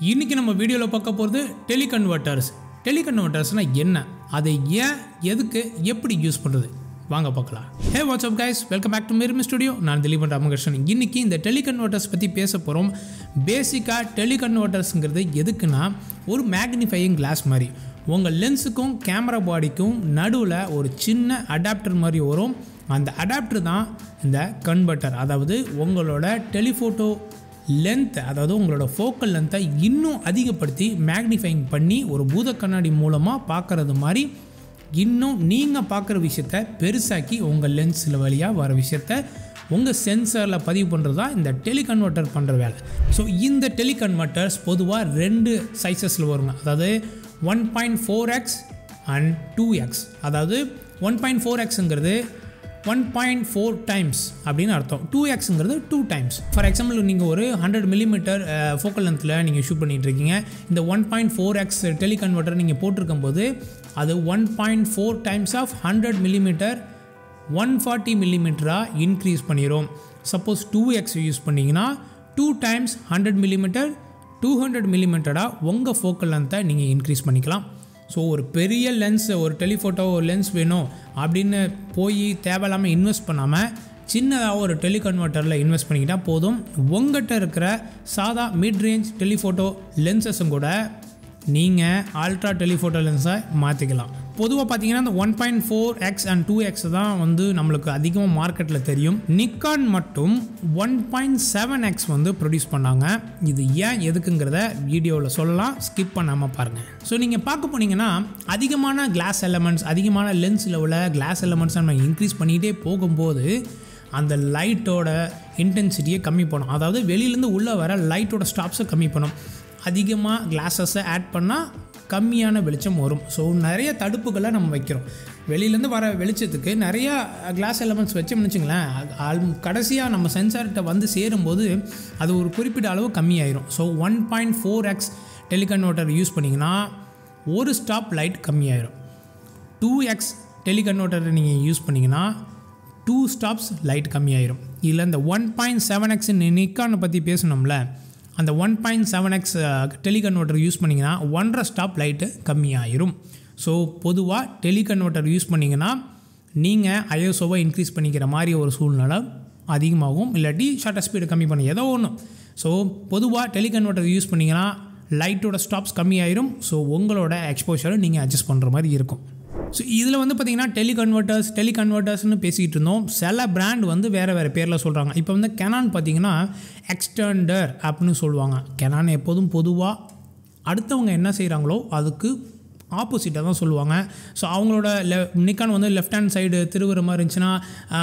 இன்றைக்கி நம்ம வீடியோவில் பார்க்க போகிறது டெலிகன்வெர்ட்டர்ஸ் டெலிகன்வெர்ட்டர்ஸ்னால் என்ன அதை ஏன் எதுக்கு எப்படி யூஸ் பண்ணுறது வாங்க பார்க்கலாம் hey WhatsApp guys welcome back to மிர்மி ஸ்டுடியோ நான் திலீபன் ராமகிருஷ்ணன் இன்றைக்கி இந்த டெலிகன்வெர்ட்டர்ஸ் பற்றி பேச போகிறோம் பேசிக்காக டெலிகன்வெர்ட்டர்ஸுங்கிறது எதுக்குன்னா ஒரு மேக்னிஃபையிங் கிளாஸ் மாதிரி உங்கள் லென்ஸுக்கும் கேமரா பாடிக்கும் நடுவில் ஒரு சின்ன அடாப்டர் மாதிரி வரும் அந்த அடாப்டர் தான் இந்த கன்வெர்ட்டர் அதாவது உங்களோட டெலிஃபோட்டோ லென்த் அதாவது உங்களோட ஃபோக்கல் லென்த்தை இன்னும் அதிகப்படுத்தி மேக்னிஃபைங் பண்ணி ஒரு பூத கண்ணாடி மூலமாக பார்க்குறது மாதிரி இன்னும் நீங்கள் பார்க்குற விஷயத்த பெருசாக்கி உங்கள் லென்ஸில் வழியாக வர விஷயத்த உங்கள் சென்சரில் பதிவு பண்ணுறது தான் இந்த டெலிகன்வெர்ட்டர் பண்ணுற வேலை ஸோ இந்த டெலிகன்வெர்ட்டர்ஸ் பொதுவாக ரெண்டு சைஸஸில் வருங்க அதாவது one point four X and two X அதாவது ஒன் பாயிண்ட் ஃபோர் எக்ஸுங்கிறது ஒன் பாயிண்ட் ஃபோர் டைம்ஸ் அப்படின்னு அர்த்தம் டூ எக்ஸுங்கிறது டூ டைம்ஸ் ஃபார் எக்ஸாம்பிள் நீங்கள் ஒரு ஹண்ட்ரட் மில்லிமீட்டர் ஃபோக்கல் லென்த்தில் நீங்கள் ஷூட் பண்ணிகிட்டு இருக்கீங்க இந்த one point four X teleconverter நீங்கள் போட்டிருக்கும் போது அது one point four times of hundred millimetre one forty மில்லிமீட்டராக இன்க்ரீஸ் பண்ணிடும் சப்போஸ் டூ எக்ஸ் யூஸ் பண்ணிங்கன்னா two times hundred millimetre two hundred மில்லிமீட்டராக உங்கள் ஃபோக்கல் லென்த்தை நீங்கள் இன்க்ரீஸ் பண்ணிக்கலாம் ஸோ ஒரு பெரிய லென்ஸ் ஒரு டெலிஃபோட்டோ ஒரு லென்ஸ் வேணும் அப்படின்னு போய் தேவையில்லாமல் இன்வெஸ்ட் பண்ணாமல் சின்னதாக ஒரு டெலிகன்வெர்ட்டரில் இன்வெஸ்ட் பண்ணிக்கிட்டால் போதும் உங்கள்கிட்ட இருக்கிற சாதா மிட் ரேஞ்ச் டெலிஃபோட்டோ லென்சஸும் கூட நீங்கள் அல்ட்ரா டெலிஃபோட்டோ லென்ஸை மாற்றிக்கலாம் பொதுவாக பார்த்தீங்கன்னா இந்த one point four X and two X தான் வந்து நம்மளுக்கு அதிகமாக மார்க்கெட்டில் தெரியும் நிக்கான் மட்டும் ஒன் பாயிண்ட் செவன் எக்ஸ் வந்து ப்ரொடியூஸ் பண்ணாங்க இது ஏன் எதுக்குங்கிறத வீடியோவில் சொல்லலாம் ஸ்கிப் பண்ணாமல் பாருங்கள் ஸோ நீங்கள் பார்க்க போனீங்கன்னா அதிகமான கிளாஸ் எலமெண்ட்ஸ் அதிகமான லென்ஸில் உள்ள கிளாஸ் எலமெண்ட்ஸ் நம்ம இன்க்ரீஸ் பண்ணிகிட்டே போகும்போது அந்த லைட்டோட இன்டென்சிட்டியை கம்மி பண்ணும் அதாவது வெளியிலேருந்து உள்ளே வர லைட்டோட ஸ்டாப்ஸை கம்மி பண்ணும் அதிகமாக கிளாஸஸை ஆட் பண்ணால் கம்மியான வெளிச்சம் வரும் ஸோ நிறைய தடுப்புகளை நம்ம வைக்கிறோம் வெளியிலேருந்து வர வெளிச்சத்துக்கு நிறையா கிளாஸ் எலமெண்ட்ஸ் வச்சோம்னு வச்சுங்களேன் ஆல் கடைசியாக நம்ம சென்சார்கிட்ட வந்து சேரும்போது அது ஒரு குறிப்பிட்ட அளவு கம்மியாயிரும் so one point four X teleconverter use பண்ணிங்கன்னா ஒரு ஸ்டாப் லைட் கம்மியாயிரும் டூ எக்ஸ் டெலிகன்வெர்ட்டர் நீங்கள் யூஸ் பண்ணிங்கன்னா டூ ஸ்டாப்ஸ் லைட் கம்மியாயிரும் இதில் இந்த ஒன் பாயிண்ட் செவன் எக்ஸ் நிக்கானை பற்றி பேசணும்ல அந்த one point seven X teleconverter use பண்ணிங்கன்னா ஒன்றரை ஸ்டாப் லைட்டு கம்மியாயிரும் ஸோ பொதுவாக டெலிகன்வெர்ட்டர் யூஸ் பண்ணிங்கன்னா நீங்கள் ஐஎஸ்ஓவை இன்க்ரீஸ் பண்ணிக்கிற மாதிரி ஒரு சூழ்நிலை அதிகமாகும் இல்லாட்டி ஷட்டர் ஸ்பீடு கம்மி பண்ணி ஏதோ ஒன்று ஸோ பொதுவாக டெலிகன்வெர்ட்டர் யூஸ் பண்ணிங்கன்னா லைட்டோட ஸ்டாப்ஸ் கம்மியாயிரும் ஸோ உங்களோட எக்ஸ்போஷரை நீங்கள் அட்ஜஸ்ட் பண்ணுற மாதிரி இருக்கும் ஸோ இதில் வந்து பார்த்திங்கன்னா டெலிகன்வெர்ட்டர்ஸ் டெலிகன்வெர்ட்டர்ஸ்னு பேசிகிட்டு இருந்தோம் சில பிராண்ட் வந்து வேறு வேறு பேரில் சொல்கிறாங்க இப்போ வந்து கெனான் பார்த்திங்கன்னா எக்ஸ்டெண்டர் அப்படின்னு சொல்லுவாங்க கெனான் எப்போதும் பொதுவாக அடுத்தவங்க என்ன செய்கிறாங்களோ அதுக்கு ஆப்போசிட்டாக தான் சொல்லுவாங்க ஸோ அவங்களோட லெ நிக்கான் வந்து லெஃப்ட் ஹேண்ட் சைடு திருவுற மாதிரி இருந்துச்சுன்னா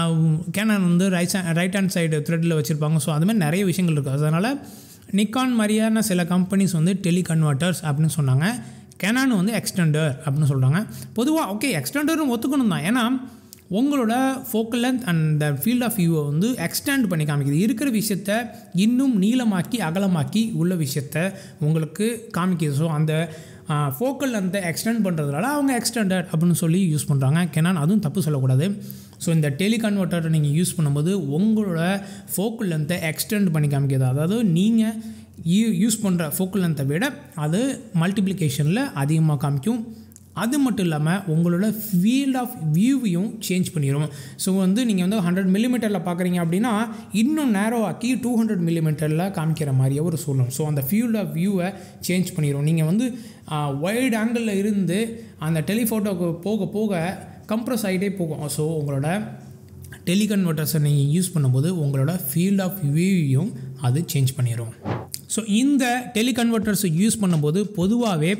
கேனான் வந்து ரைட் ரைட் ஹேண்ட் சைடு த்ரெட்டில் வச்சுருப்பாங்க ஸோ அதுமாதிரி நிறைய விஷயங்கள் இருக்குது அதனால் நிக்கான் மாதிரியான சில கம்பெனிஸ் வந்து டெலிகன்வெர்ட்டர்ஸ் அப்படின்னு சொன்னாங்க கெனான் வந்து எக்ஸ்டெண்டர் அப்படின்னு சொல்கிறாங்க பொதுவாக ஓகே எக்ஸ்டெண்டரும் ஒத்துக்கணும் தான் ஏன்னா உங்களோட focal length and the field of வியூவை வந்து எக்ஸ்டெண்ட் பண்ணி காமிக்குது இருக்கிற விஷயத்த இன்னும் நீளமாக்கி அகலமாக்கி உள்ள விஷயத்த உங்களுக்கு காமிக்குது ஸோ அந்த ஃபோக்கல் லென்த்தை எக்ஸ்டெண்ட் பண்ணுறதுனால அவங்க எக்ஸ்டெண்டட் அப்படின்னு சொல்லி யூஸ் பண்ணுறாங்க கெனான் அதுவும் தப்பு சொல்லக்கூடாது ஸோ இந்த டெலிகன்வெர்ட்டரை நீங்கள் யூஸ் பண்ணும்போது உங்களோட ஃபோக்கல் லென்த்தை எக்ஸ்டெண்ட் பண்ணி காமிக்கிறது அதாவது நீங்கள் யூ யூஸ் பண்ணுற ஃபோக்கல் லென்த்தை விட அது மல்டிப்ளிகேஷனில் அதிகமாக காமிக்கும் அது மட்டும் இல்லாமல் உங்களோட ஃபீல்ட் ஆஃப் வியூவையும் சேஞ்ச் பண்ணிடும் ஸோ வந்து நீங்கள் வந்து ஹண்ட்ரட் மில்லிமீட்டரில் பார்க்குறீங்க அப்படின்னா இன்னும் நேரோ ஆக்கி டூ ஹண்ட்ரட் மில்லிமீட்டரில் காமிக்கிற மாதிரியே ஒரு சூழ்நிலை ஸோ அந்த ஃபீல்ட் ஆஃப் வியூவை சேஞ்ச் பண்ணிடும் நீங்கள் வந்து வைட் ஆங்கிளில் இருந்து அந்த டெலிஃபோட்டோக்கு போக போக கம்ப்ரஸ் ஆகிட்டே போகும் ஸோ உங்களோட டெலிகன்வெர்ட்டர்ஸை நீங்கள் யூஸ் பண்ணும்போது உங்களோட ஃபீல்ட் ஆஃப் வியூவையும் அது சேஞ்ச் பண்ணிடும் ஸோ இந்த டெலிகன்வெர்ட்டர்ஸ் யூஸ் பண்ணும்போது பொதுவாகவே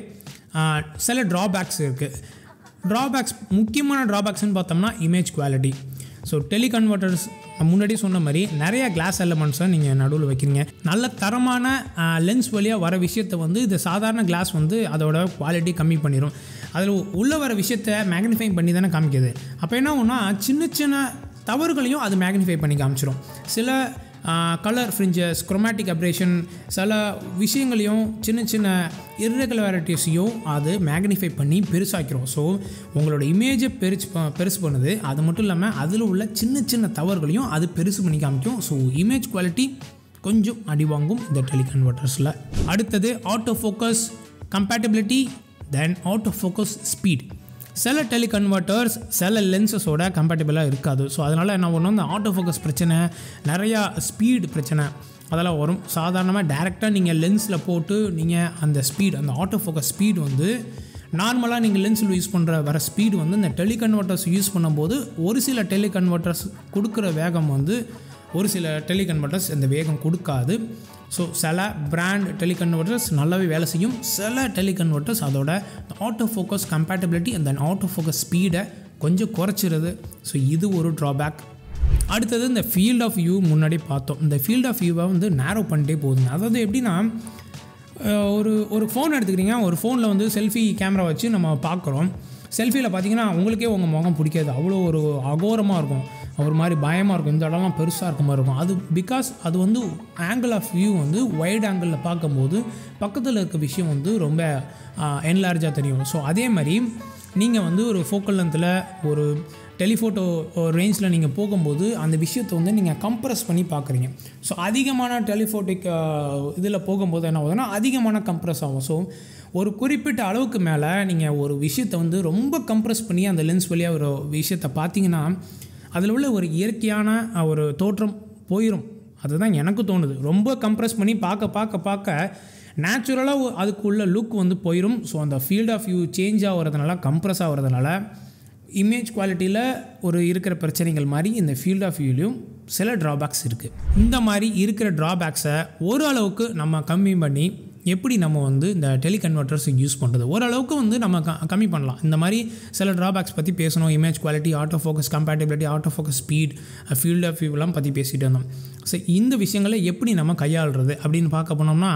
சில ட்ராபேக்ஸ் இருக்குது ட்ராபேக்ஸ் முக்கியமான ட்ராபேக்ஸ்னு பார்த்தோம்னா இமேஜ் குவாலிட்டி ஸோ டெலிகன்வெர்ட்டர்ஸ் முன்னாடி சொன்ன மாதிரி நிறைய கிளாஸ் எலமெண்ட்ஸை நீங்கள் நடுவில் வைக்கிறீங்க நல்ல தரமான லென்ஸ் வழியாக வர விஷயத்தை வந்து இது சாதாரண கிளாஸ் வந்து அதோட குவாலிட்டி கம்மி பண்ணிடும் அதில் உள்ளே வர விஷயத்தை மேக்னிஃபை பண்ணி தானே காமிக்குது அப்போ என்ன ஒன்றா சின்ன சின்ன தவறுகளையும் அது மேக்னிஃபை பண்ணி காமிச்சிடும் சில கலர் ஃப்ரிஞ்சஸ் குரோமேட்டிக் அப்ரேஷன் சில விஷயங்களையும் சின்ன சின்ன இர்ரெகுலாரிட்டிஸையும் அது மேக்னிஃபை பண்ணி பெருசாக்கிறோம் ஸோ உங்களோட இமேஜை பெருசு ப- பெருசு பண்ணுது அது மட்டும் இல்லாமல் அதில் உள்ள சின்ன சின்ன தவறுகளையும் அது பெருசு பண்ணி காமிக்கும் ஸோ இமேஜ் குவாலிட்டி கொஞ்சம் அடி வாங்கும் இந்த டெலிகன்வெர்ட்டர்ஸில் அடுத்தது auto focus compatibility then auto focus speed சில டெலிகன்வெர்ட்டர்ஸ் சில லென்சஸோட கம்பேட்டபிளாக இருக்காது ஸோ அதனால் என்ன ஒன்று இந்த ஆட்டோ ஃபோக்கஸ் பிரச்சனை நிறையா ஸ்பீட் பிரச்சனை அதெல்லாம் வரும் சாதாரணமாக டேரெக்டாக நீங்கள் லென்ஸில் போட்டு நீங்கள் அந்த ஸ்பீட் அந்த ஆட்டோ ஃபோக்கஸ் ஸ்பீடு வந்து நார்மலாக நீங்கள் லென்ஸில் யூஸ் பண்ணுற வர ஸ்பீடு வந்து இந்த டெலிகன்வெர்ட்டர்ஸ் யூஸ் பண்ணும்போது ஒரு சில டெலிகன்வெர்ட்டர்ஸ் கொடுக்குற வேகம் வந்து ஒரு சில டெலிகன்வெர்ட்டர்ஸ் இந்த வேகம் கொடுக்காது ஸோ சில பிராண்ட் டெலிகன்வெர்ட்டர்ஸ் நல்லாவே வேலை செய்யும் சில டெலிகன்வெர்ட்டர்ஸ் அதோட ஆட்டோ ஃபோக்கஸ் கம்பேட்டபிலிட்டி அந்த ஆட்டோ ஃபோக்கஸ் ஸ்பீடை கொஞ்சம் குறைச்சிருது ஸோ இது ஒரு ட்ராபேக் அடுத்தது இந்த ஃபீல்ட் ஆஃப் வியூ முன்னாடி பார்த்தோம் இந்த ஃபீல்ட் ஆஃப் வியூவை வந்து நேரோ பண்ணிட்டே போகுதுங்க அதாவது எப்படின்னா அஹ், ஒரு ஒரு ஃபோன் எடுத்துக்கிறீங்க ஒரு ஃபோனில் வந்து செல்ஃபி கேமரா வச்சு நம்ம பார்க்குறோம் செல்ஃபியில் பார்த்தீங்கன்னா உங்களுக்கே உங்கள் முகம் பிடிக்காது அவ்வளோ ஒரு அகோரமாக இருக்கும் ஒரு மாதிரி பயமாக இருக்கும் இந்த இடம்லாம் பெருசாக இருக்க மாதிரி இருக்கும் அது பிகாஸ் அது வந்து ஆங்கிள் ஆஃப் வியூ வந்து வைட் ஆங்கிளில் பார்க்கும்போது பக்கத்தில் இருக்க விஷயம் வந்து ரொம்ப என்லார்ஜாக தெரியும் ஸோ அதே மாதிரி நீங்கள் வந்து ஒரு ஃபோக்கல் லென்த்தில் ஒரு டெலிஃபோட்டோ ரேஞ்சில் நீங்கள் போகும்போது அந்த விஷயத்தை வந்து நீங்கள் கம்ப்ரஸ் பண்ணி பார்க்குறீங்க ஸோ அதிகமான டெலிஃபோட்டிக் இதில் போகும்போது என்ன ஆகுதுன்னா அதிகமான கம்ப்ரஸ் ஆகும் ஸோ ஒரு குறிப்பிட்ட அளவுக்கு மேலே நீங்கள் ஒரு விஷயத்தை வந்து ரொம்ப கம்ப்ரஸ் பண்ணி அந்த லென்ஸ் வழியாக ஒரு விஷயத்தை பார்த்தீங்கன்னா அதில் உள்ள ஒரு இயற்கையான அஹ், ஒரு தோற்றம் போயிடும் அதுதான் எனக்கு தோணுது ரொம்ப கம்ப்ரஸ் பண்ணி பார்க்க பார்க்க பார்க்க நேச்சுரலாக அதுக்குள்ள லுக் வந்து போயிடும் ஸோ அந்த ஃபீல்ட் ஆஃப் வியூ சேஞ்ச் ஆகிறதுனால கம்ப்ரஸ் ஆகிறதுனால இமேஜ் குவாலிட்டியில் ஒரு இருக்கிற பிரச்சனைகள் மாதிரி இந்த ஃபீல்ட் ஆஃப் வியூலையும் சில ட்ராபேக்ஸ் இருக்குது இந்த மாதிரி இருக்கிற ட்ராபேக்ஸை ஓரளவுக்கு நம்ம கம்மி பண்ணி எப்படி நம்ம வந்து இந்த டெலிகன்வெர்ட்டர்ஸ் யூஸ் பண்ணுறது ஓரளவுக்கு வந்து நம்ம க கம்மி பண்ணலாம் இந்த மாதிரி சில ட்ராபேக்ஸ் பற்றி பேசணும் image quality auto focus compatibility auto focus speed field of வியூலாம் பற்றி பேசிகிட்டு இருந்தோம் ஸோ இந்த விஷயங்களை எப்படி நம்ம கையாளுறது அப்படின்னு பார்க்க போனோம்னா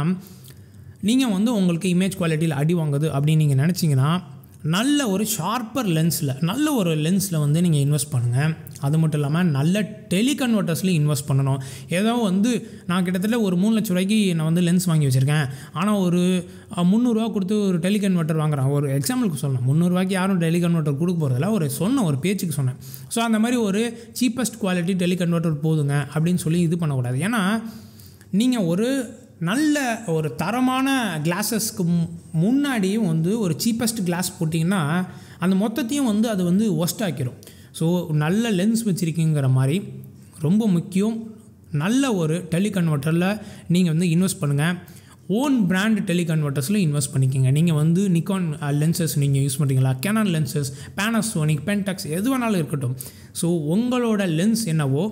நீங்கள் வந்து உங்களுக்கு இமேஜ் குவாலிட்டியில் அடி வாங்குது அப்படின்னு நீங்கள் நினச்சிங்கன்னா நல்ல ஒரு ஷார்ப்பர் லென்ஸில் நல்ல ஒரு லென்ஸில் வந்து நீங்கள் இன்வெஸ்ட் பண்ணுங்கள் அது மட்டும் இல்லாமல் நல்ல டெலிகன்வெர்ட்டர்ஸ்லையும் இன்வெஸ்ட் பண்ணணும் ஏதோ வந்து நான் கிட்டத்தட்ட ஒரு மூணு லட்ச ரூபாய்க்கு நான் வந்து லென்ஸ் வாங்கி வச்சுருக்கேன் ஆனால் ஒரு அஹ், முந்நூறுரூவா கொடுத்து ஒரு டெலிகன்வெர்ட்டர் வாங்குறேன் ஒரு எக்ஸாம்பிளுக்கு சொல்லணும் முந்நூறுரூவாய்க்கு யாரும் டெலிகன்வெர்ட்டர் கொடுக்க போகிறதில்ல ஒரு சொன்ன ஒரு பேச்சுக்கு சொன்னேன் ஸோ அந்த மாதிரி ஒரு சீப்பஸ்ட் குவாலிட்டி டெலிகன்வெர்ட்டர் போதுங்க அப்படின்னு சொல்லி இது பண்ணக்கூடாது ஏன்னா நீங்கள் ஒரு நல்ல ஒரு தரமான கிளாஸஸ்க்கு முன்னாடியும் வந்து ஒரு சீப்பஸ்ட் கிளாஸ் போட்டிங்கன்னா அந்த மொத்தத்தையும் வந்து அது வந்து ஒஸ்ட் ஆக்கிரும் ஸோ நல்ல லென்ஸ் வச்சுருக்கீங்கிற மாதிரி ரொம்ப முக்கியம் நல்ல ஒரு டெலிகன்வெர்ட்டரில் நீங்கள் வந்து இன்வெஸ்ட் பண்ணுங்கள் ஓன் பிராண்ட் டெலிகன்வெர்ட்டர்ஸில் இன்வெஸ்ட் பண்ணிக்கோங்க நீங்கள் வந்து நிக்கான் லென்சஸ் நீங்கள் யூஸ் பண்ணுறீங்களா கேனான் லென்சஸ் பேனாசோனிக் பென்டெக்ஸ் எது வேணாலும் இருக்கட்டும் ஸோ உங்களோட லென்ஸ் என்னவோ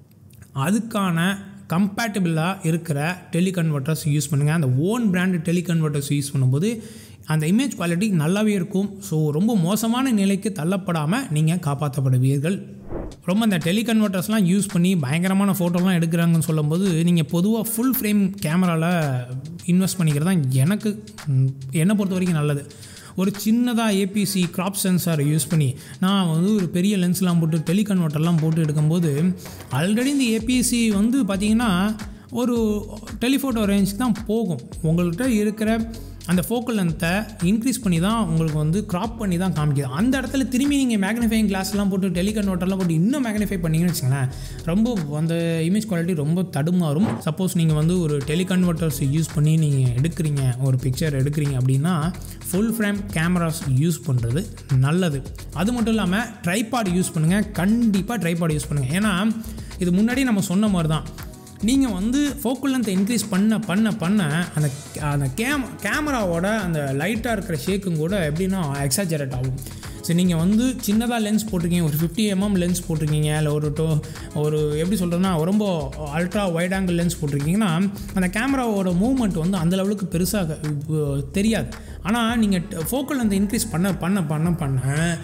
அதுக்கான கம்பேட்டபிளாக இருக்கிற டெலிகன்வெர்ட்டர்ஸ் யூஸ் பண்ணுங்கள் அந்த ஓன் பிராண்டு டெலிகன்வெர்ட்டர்ஸ் யூஸ் பண்ணும்போது அந்த இமேஜ் குவாலிட்டி நல்லாவே இருக்கும் ஸோ ரொம்ப மோசமான நிலைக்கு தள்ளப்படாமல் நீங்கள் காப்பாற்றப்படுவீர்கள் ரொம்ப இந்த டெலிகன்வெர்ட்டர்ஸ்லாம் யூஸ் பண்ணி பயங்கரமான ஃபோட்டோலாம் எடுக்கிறாங்கன்னு சொல்லும்போது நீங்கள் பொதுவாக ஃபுல் ஃப்ரேம் கேமராவில் இன்வெஸ்ட் பண்ணிக்கிறது தான் எனக்கு ம், என்னை பொறுத்த வரைக்கும் நல்லது ஒரு சின்னதாக ஏபிசி கிராப் சென்சார் யூஸ் பண்ணி நான் வந்து ஒரு பெரிய லென்ஸ்லாம் போட்டு டெலிகன்வெர்ட்டர்லாம் போட்டு எடுக்கும்போது ஆல்ரெடி இந்த ஏபிசி வந்து பார்த்திங்கன்னா ஒரு டெலிஃபோட்டோ ரேஞ்ச் தான் போகும் உங்கள்கிட்ட இருக்கிற அந்த ஃபோக்கல் லென்த்தை இன்க்ரீஸ் பண்ணி தான் உங்களுக்கு வந்து கிராப் பண்ணி தான் காமிக்குது அந்த இடத்துல திரும்பி நீங்கள் மேக்னிஃபைங் கிளாஸ்லாம் போட்டு டெலிகன்வெர்ட்டர்லாம் போட்டு இன்னும் மேக்னிஃபை பண்ணீங்கன்னு வச்சுங்களேன் ரொம்ப அந்த இமேஜ் குவாலிட்டி ரொம்ப தடுமாறும் சப்போஸ் நீங்கள் வந்து ஒரு டெலிகன்வெர்ட்டர்ஸ் யூஸ் பண்ணி நீங்கள் எடுக்கிறீங்க ஒரு பிக்சர் எடுக்கிறீங்க அப்படின்னா ஃபுல் ஃப்ரேம் கேமராஸ் யூஸ் பண்ணுறது நல்லது அது மட்டும் இல்லாமல் ட்ரைபாட் யூஸ் பண்ணுங்கள் கண்டிப்பாக ட்ரைபாட் யூஸ் பண்ணுங்கள் ஏன்னா இது முன்னாடி நம்ம சொன்ன மாதிரி தான் நீங்கள் வந்து ஃபோக்கல் லென்த்தை இன்க்ரீஸ் பண்ண பண்ண பண்ண அந்த அந்த கேம் கேமராவோட அந்த லைட்டாக இருக்கிற ஷேக்கும் கூட எப்படின்னா எக்ஸாஜரேட் ஆகும் ஸோ நீங்கள் வந்து சின்னதாக லென்ஸ் போட்டிருக்கீங்க ஒரு ஃபிஃப்டி எம்எம் லென்ஸ் போட்டிருக்கீங்க இல்லை ஒரு டோ ஒரு எப்படி சொல்கிறதுனா ரொம்ப அல்ட்ரா வைட் ஆங்கிள் லென்ஸ் போட்டிருக்கீங்கன்னா அந்த கேமராவோட மூவ்மெண்ட் வந்து அந்த லெவலுக்கு பெருசாக அஹ், தெரியாது ஆனால் நீங்கள் ஃபோக்கல் லென்த்தை இன்க்ரீஸ் பண்ண பண்ண பண்ண பண்ண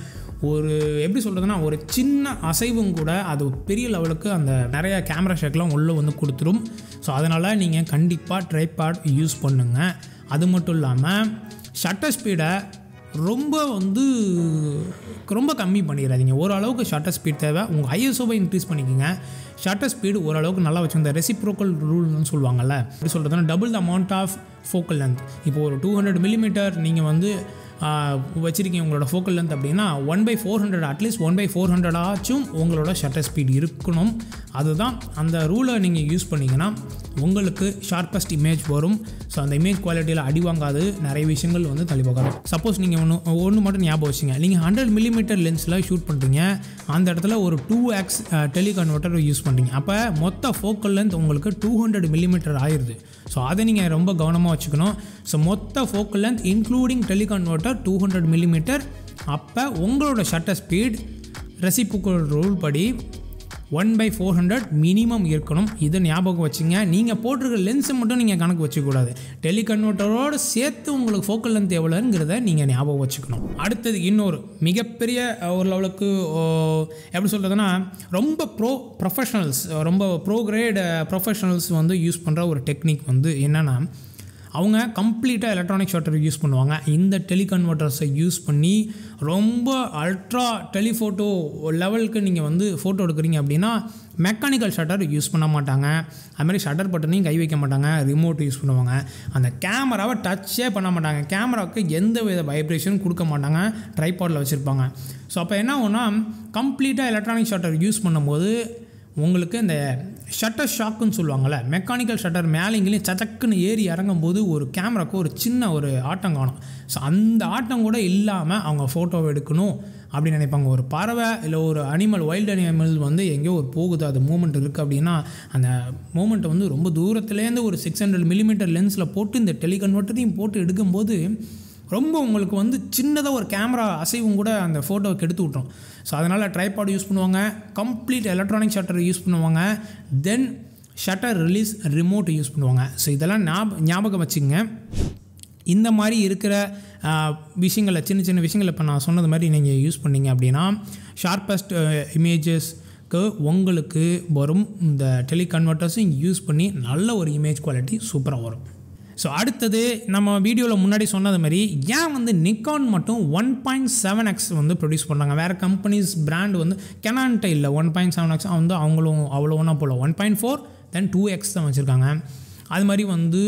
ஒரு எப்படி சொல்கிறதுனா ஒரு சின்ன அசைவும் கூட அது பெரிய லெவலுக்கு அந்த நிறைய கேமரா ஷேக்லாம் உள்ளே வந்து கொடுத்துரும் ஸோ அதனால் நீங்கள் கண்டிப்பாக ட்ரைபாட் யூஸ் பண்ணுங்கள் அது மட்டும் இல்லாமல் ஷட்டர் ஸ்பீடை ரொம்ப வந்து ரொம்ப கம்மி பண்ணிடாதீங்க ஓரளவுக்கு ஷட்டர் ஸ்பீட் தேவை உங்கள் ஐஎஸ்ஓவை இன்க்ரீஸ் பண்ணிக்கோங்க ஷட்டர் ஸ்பீடு ஓரளவுக்கு நல்லா வச்சுருந்த ரெசிப்ரோக்கல் ரூல்னு சொல்லுவாங்கல்ல எப்படி சொல்கிறதுனா double the amount of focal length இப்போ ஒரு டூ ஹண்ட்ரட் மில்லிமீட்டர் நீங்கள் வந்து வச்சுருக்கீங்க உங்களோட ஃபோக்கல் லென்த் அப்படின்னா one by four hundred at least one by four ஹண்ட்ரடாச்சும் உங்களோட ஷட்டர் ஸ்பீட் இருக்கணும் அதுதான் அந்த ரூலை நீங்கள் யூஸ் பண்ணிங்கன்னா உங்களுக்கு ஷார்ப்பஸ்ட் இமேஜ் வரும் ஸோ அந்த இமேஜ் குவாலிட்டியில் அடி வாங்காது நிறைய விஷயங்கள் வந்து தள்ளி பார்க்கலாம் சப்போஸ் நீங்கள் ஒன்று ஒன்று மட்டும் ஞாபகம் வச்சுங்க நீங்கள் ஹண்ட்ரட் மில்லிமீட்டர் லென்ஸில் ஷூட் பண்ணுறீங்க அந்த இடத்துல ஒரு two X teleconverter use பண்ணுறீங்க அப்போ மொத்த ஃபோக்கல் லென்த் உங்களுக்கு டூ ஹண்ட்ரட் மில்லிமீட்டர் ஆயிடுது ஸோ அதை நீங்கள் ரொம்ப கவனமாக வச்சுக்கணும் ஸோ மொத்த focal length including teleconverter two hundred millimetre அப்போ உங்களோட ஷட்டர் ஸ்பீட் ரெசிப்புக்கல் ரூல் படி one by four hundred minimum இருக்கணும் இதை ஞாபகம் வச்சுங்க நீங்கள் போட்டிருக்க லென்ஸை மட்டும் நீங்கள் கணக்கு வச்சுக்கூடாது டெலி கன்வெர்ட்டரோடு சேர்த்து உங்களுக்கு ஃபோக்கல் லென்த் எவ்வளோங்கிறத நீங்கள் ஞாபகம் வச்சுக்கணும் அடுத்தது இன்னொரு மிகப்பெரிய ஒரு லெவலுக்கு எப்படி சொல்கிறதுனா ரொம்ப ப்ரோ ப்ரொஃபஷனல்ஸ் ரொம்ப ப்ரோ கிரேட் ப்ரொஃபஷனல்ஸ் வந்து யூஸ் பண்ணுற ஒரு டெக்னிக் வந்து என்னென்னா அவங்க கம்ப்ளீட்டாக எலக்ட்ரானிக் ஷட்டர் யூஸ் பண்ணுவாங்க இந்த டெலிகன்வெர்ட்டர்ஸை யூஸ் பண்ணி ரொம்ப அல்ட்ரா டெலிஃபோட்டோ லெவலுக்கு நீங்கள் வந்து ஃபோட்டோ எடுக்கிறீங்க அப்படின்னா மெக்கானிக்கல் ஷட்டர் யூஸ் பண்ண மாட்டாங்க அது மாதிரி ஷட்டர் பட்டனையும் கை வைக்க மாட்டாங்க ரிமோட் யூஸ் பண்ணுவாங்க அந்த கேமராவை டச்சே பண்ண மாட்டாங்க கேமராவுக்கு எந்த வித வைப்ரேஷன் கொடுக்க மாட்டாங்க ட்ரைபாடில் வச்சுருப்பாங்க ஸோ அப்போ என்ன ஆகும்னா கம்ப்ளீட்டாக எலக்ட்ரானிக் ஷட்டர் யூஸ் பண்ணும்போது உங்களுக்கு இந்த ஷட்டர் ஷாக்குன்னு சொல்லுவாங்கள்ல மெக்கானிக்கல் ஷட்டர் மேலே இங்கேயும் சச்சக்குன்னு ஏறி இறங்கும் போது ஒரு கேமராக்கு ஒரு சின்ன ஒரு ஆட்டம் காணும் ஸோ அந்த ஆட்டம் கூட இல்லாமல் அவங்க ஃபோட்டோவை எடுக்கணும் அப்படின்னு நினைப்பாங்க ஒரு பறவை இல்லை ஒரு அனிமல் வைல்டு அனிமல் வந்து எங்கேயோ ஒரு போகுது அது மூமெண்ட் இருக்குது அப்படின்னா அந்த மூமெண்ட்டை வந்து ரொம்ப தூரத்துலேருந்து ஒரு சிக்ஸ் ஹண்ட்ரட் மில்லிமீட்டர் லென்ஸில் போட்டு இந்த டெலிகன்வெர்ட்டரையும் போட்டு எடுக்கும்போது ரொம்ப உங்களுக்கு வந்து சின்னதாக ஒரு கேமரா அசைவும் கூட அந்த ஃபோட்டோவை கெடுத்து விட்ரும் ஸோ அதனால் ட்ரைபாட் யூஸ் பண்ணுவாங்க கம்ப்ளீட் எலக்ட்ரானிக் ஷட்டர் யூஸ் பண்ணுவாங்க then shutter release remote use பண்ணுவாங்க ஸோ இதெல்லாம் ஞாப ஞாபகம் வச்சுங்க இந்த மாதிரி இருக்கிற விஷயங்களை சின்ன சின்ன விஷயங்களை இப்போ நான் சொன்னது மாதிரி நீங்கள் யூஸ் பண்ணீங்க அப்படின்னா ஷார்ப்பஸ்ட் இமேஜஸ்க்கு உங்களுக்கு வரும் இந்த டெலிகன்வெர்ட்டர்ஸும் யூஸ் பண்ணி நல்ல ஒரு இமேஜ் குவாலிட்டி சூப்பராக வரும் ஸோ அடுத்தது நம்ம வீடியோவில் முன்னாடி சொன்னது மாதிரி ஏன் வந்து நிக்கான் மட்டும் ஒன் பாயிண்ட் செவன் எக்ஸ் வந்து ப்ரொடியூஸ் பண்ணுறாங்க வேறு கம்பெனிஸ் பிராண்ட் வந்து கெனான்ட்ட இல்லை ஒன் பாயிண்ட் செவன் எக்ஸ் வந்து அவங்களும் அவ்வளோ ஒன்றா போகல one point four then two X தான் வச்சுருக்காங்க அது மாதிரி வந்து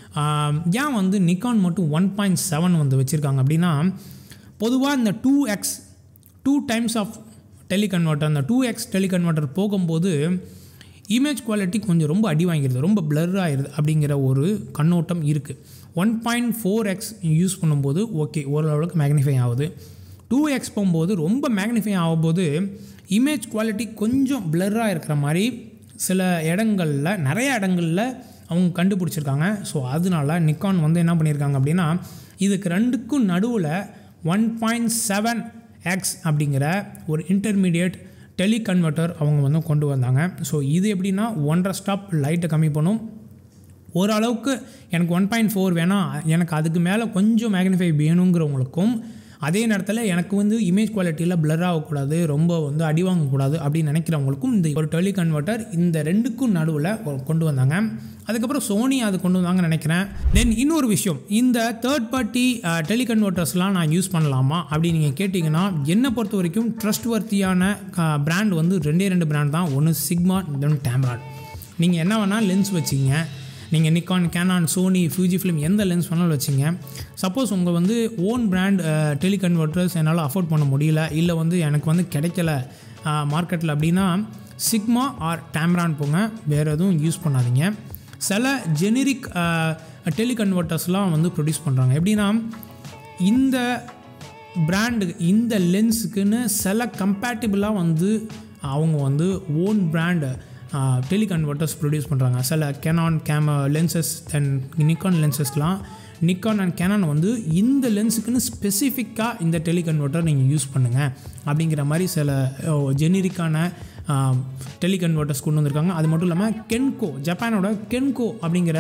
ஏன் வந்து நிக்கான் மட்டும் ஒன் பாயிண்ட் செவன் வந்து வச்சுருக்காங்க அப்படின்னா பொதுவாக இந்த two X two times of teleconverter அந்த டூ எக்ஸ் டெலிகன்வெர்ட்டர் போகும்போது இமேஜ் குவாலிட்டி கொஞ்சம் ரொம்ப அடி வாங்கிடுது ரொம்ப பிளர் ஆகிடுது அப்படிங்கிற ஒரு கண்ணோட்டம் இருக்குது one point four X use பண்ணும்போது ஓகே ஓரளவுக்கு மேக்னிஃபை ஆகுது டூ எக்ஸ் போகும்போது ரொம்ப மேக்னிஃபை ஆகும்போது இமேஜ் குவாலிட்டி கொஞ்சம் பிளர்ராக இருக்கிற மாதிரி சில இடங்களில் நிறைய இடங்களில் அவங்க கண்டுபிடிச்சிருக்காங்க ஸோ அதனால நிக்கான் வந்து என்ன பண்ணியிருக்காங்க அப்படின்னா இதுக்கு ரெண்டுக்கும் நடுவில் ஒன் பாயிண்ட் செவன் எக்ஸ் அப்படிங்கிற ஒரு இன்டர்மீடியட் டெலிகன்வெர்ட்டர் அவங்க வந்து கொண்டு வந்தாங்க ஸோ இது எப்படின்னா ஒன்றரை ஸ்டாப் லைட்டை கம்மி பண்ணும் ஓரளவுக்கு எனக்கு ஒன் பாயிண்ட் ஃபோர் வேணாம் எனக்கு அதுக்கு மேலே கொஞ்சம் மேக்னிஃபை வேணுங்கிறவங்களுக்கும் அதே நேரத்தில் எனக்கு வந்து இமேஜ் குவாலிட்டியில் பிளர் ஆகக்கூடாது ரொம்ப வந்து அடி வாங்கக்கூடாது அப்படின்னு நினைக்கிறவங்களுக்கும் இந்த ஒரு டெலிகன்வெர்ட்டர் இந்த ரெண்டுக்கும் நடுவில் கொண்டு வந்தாங்க அதுக்கப்புறம் சோனி அது கொண்டு வந்தாங்கன்னு நினைக்கிறேன் தென் இன்னொரு விஷயம் இந்த தேர்ட் பார்ட்டி டெலிகன்வெர்ட்டர்ஸ்லாம் நான் யூஸ் பண்ணலாமா அப்படின்னு நீங்கள் கேட்டிங்கன்னா என்னை பொறுத்த வரைக்கும் ட்ரஸ்ட் வர்த்தியான பிராண்ட் வந்து ரெண்டே ரெண்டு பிராண்ட் தான் ஒன்று சிக்மா தென் டேம்ராட் நீங்கள் என்ன வேணால் லென்ஸ் வச்சிங்க நீங்கள் Nikon Canon Sony Fujifilm எந்த லென்ஸ் வேணாலும் வச்சிங்க சப்போஸ் உங்கள் வந்து ஓன் பிராண்ட் டெலிகன்வெர்ட்டர்ஸ் என்னால் அஃபோர்ட் பண்ண முடியல இல்லை வந்து எனக்கு வந்து கிடைக்கல மார்க்கெட்டில் அப்படின்னா சிக்மா ஆர் டேம்ரான் போங்க வேறு எதுவும் யூஸ் பண்ணாதீங்க சில ஜெனரிக் டெலிகன்வெர்ட்டர்ஸ்லாம் வந்து ப்ரொடியூஸ் பண்ணுறாங்க எப்படின்னா இந்த பிராண்டு இந்த லென்ஸுக்குன்னு சில கம்பேட்டிபிளாக வந்து அவங்க வந்து ஓன் பிராண்டு டெலிகன்வெர்ட்டர்ஸ் ப்ரொடியூஸ் பண்ணுறாங்க சில கெனான் கேம லென்சஸ் தென் நிக்கான் லென்சஸ்லாம் நிக்கான் அண்ட் கேனான் வந்து இந்த லென்ஸுக்குன்னு ஸ்பெசிஃபிக்காக இந்த டெலிகன்வெர்ட்டர் நீங்கள் யூஸ் பண்ணுங்கள் அப்படிங்கிற மாதிரி சில ஜெனரிக்கான டெலிகன்வெர்ட்டர்ஸ் கொண்டு வந்திருக்காங்க அது மட்டும் இல்லாமல் கென்கோ ஜப்பானோட கென்கோ அப்படிங்கிற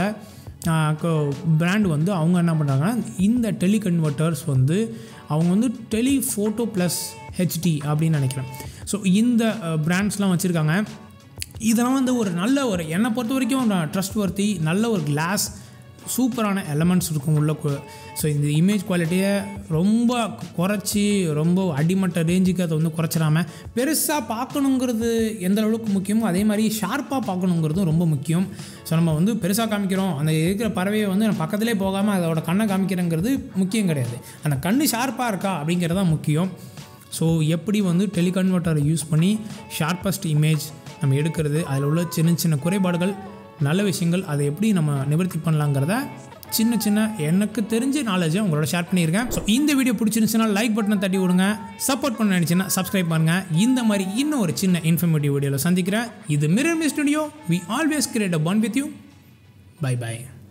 பிராண்ட் வந்து அவங்க என்ன பண்ணுறாங்கன்னா இந்த டெலிகன்வெர்ட்டர்ஸ் வந்து அவங்க வந்து டெலி ஃபோட்டோ ப்ளஸ் ஹெச்டி அப்படின்னு நினைக்கிறேன் ஸோ இந்த பிராண்ட்ஸ்லாம் வச்சுருக்காங்க இதெல்லாம் வந்து ஒரு நல்ல ஒரு என்னை பொறுத்த வரைக்கும் ட்ரஸ்ட் வர்த்தி நல்ல ஒரு கிளாஸ் சூப்பரான எலமெண்ட்ஸ் இருக்கும் உள்ள ஸோ இந்த இமேஜ் குவாலிட்டியை ரொம்ப குறைச்சி ரொம்ப அடிமட்ட ரேஞ்சுக்கு அதை வந்து குறைச்சிடாம பெருசாக பார்க்கணுங்கிறது எந்த அளவுக்கு முக்கியமோ அதே மாதிரி ஷார்ப்பாக பார்க்கணுங்கிறதும் ரொம்ப முக்கியம் ஸோ நம்ம வந்து பெருசாக காமிக்கிறோம் அந்த இருக்கிற பறவையை வந்து நம்ம பக்கத்துலேயே போகாமல் அதோட கண்ணை காமிக்கிறேங்கிறது முக்கியம் கிடையாது அந்த கண்ணு ஷார்ப்பாக இருக்கா அப்படிங்கிறது தான் முக்கியம் ஸோ எப்படி வந்து டெலிகன்வெர்ட்டரை யூஸ் பண்ணி ஷார்ப்பஸ்ட் இமேஜ் நம்ம எடுக்கிறது அதில் உள்ள சின்ன சின்ன குறைபாடுகள் நல்ல விஷயங்கள் அதை எப்படி நம்ம நிவர்த்தி பண்ணலாங்கிறத சின்ன சின்ன எனக்கு தெரிஞ்ச நாலேஜை உங்களோட ஷேர் பண்ணியிருக்கேன் ஸோ இந்த வீடியோ பிடிச்சிருந்துச்சுன்னா லைக் பட்டனை தட்டி விடுங்க சப்போர்ட் பண்ண நினச்சின்னா சப்ஸ்கிரைப் பண்ணுங்கள் இந்த மாதிரி இன்னும் ஒரு சின்ன இன்ஃபர்மேட்டிவ் வீடியோவில் சந்திக்கிறேன் இது Mirror Me Studio we always create a bond with you bye by